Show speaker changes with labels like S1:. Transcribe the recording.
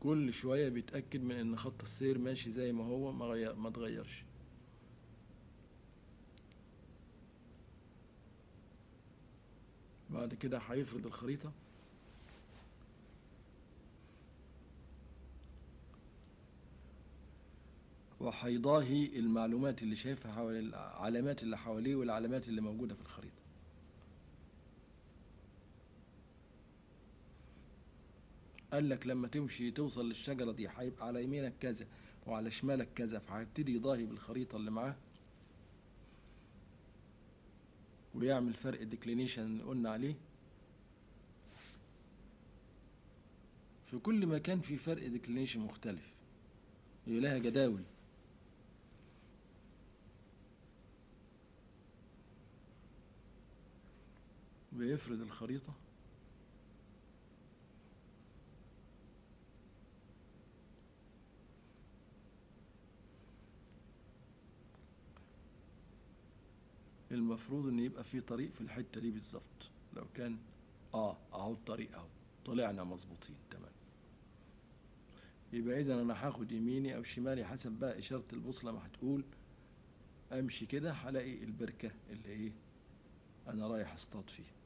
S1: كل شوية بيتأكد من إن خط السير ماشي زي ما هو ما غير ما اتغيرش بعد كده هيفرد الخريطة وهيضاهي المعلومات اللي شايفها حوالي العلامات اللي حواليه والعلامات اللي موجودة في الخريطة قال لك لما تمشي توصل للشجرة دي هيبقى على يمينك كذا وعلى شمالك كذا فهيبتدي يضاهي بالخريطة اللي معاه ويعمل فرق ديكلينيشن اللي قلنا عليه في كل مكان في فرق ديكلينيشن مختلف هي لها جداول بيفرد الخريطة المفروض ان يبقى في طريق في الحتة دي بالظبط لو كان اه اهو الطريق اهو طلعنا مظبوطين تمام يبقى اذا انا هاخد يميني او شمالي حسب بقى اشارة البوصلة ما هتقول امشي كده هلاقي البركة اللي ايه انا رايح اصطاد فيها